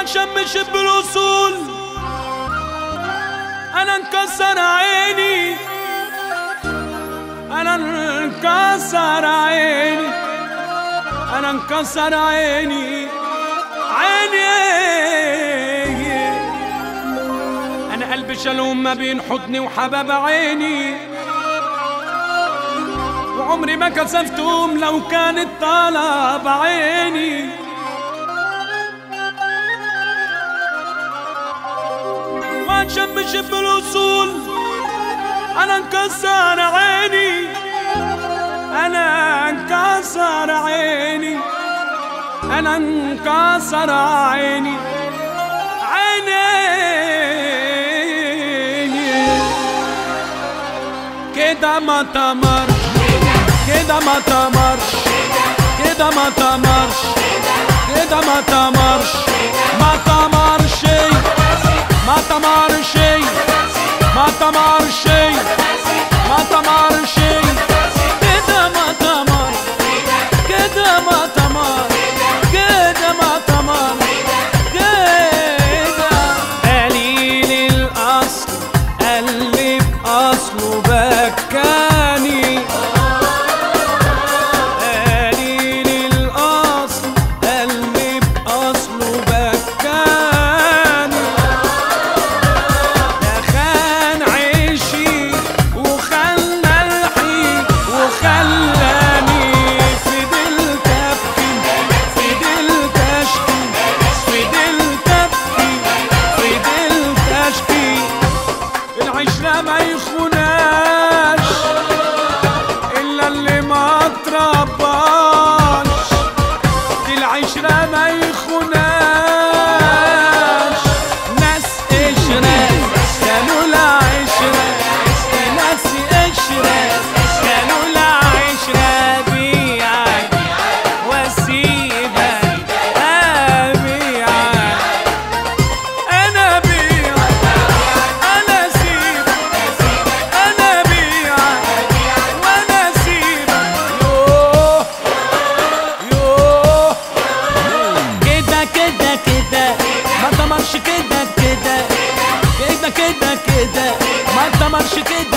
واتشمش بالوصول انا انكسر عيني انا انكسر عيني انا انكسر عيني عيني انا قلبي شلوم ما بين حضني وحباب عيني وعمري ما كسفتهم لو كانت طلب عيني واتشمش بالوصول انا انكسر عيني انا انكسر عيني انا انكسر عيني عيني كده ما تمرش كده ما تمرش كده ما تمرش كده ما تمرش ما تمرش ما تمرش ما تمرش ما تمرش كده ما تمر كده ما تمر كده ما تمر كده قليل الاصل قلب اصله بكاني قليل الاصل قلب اصله بكاني ده خان عيشي وخلى الحي وخلاني فضلت ابكي فضلت اشكي فضلت ابكي فضلت اشكي العشرة ما يخوناش الا اللي ما ترباش دي العشرة ما يخوناش ناس قشرة كانوا العشرة ناس قشرة كانوا العشرة بيعك واسيبك ابيعك انا بيعك انا اسيبك انا بيعك وانا اسيبك يوه يوه كده كده كده ما تمرش كده كده كده كده كده ما تمرش كده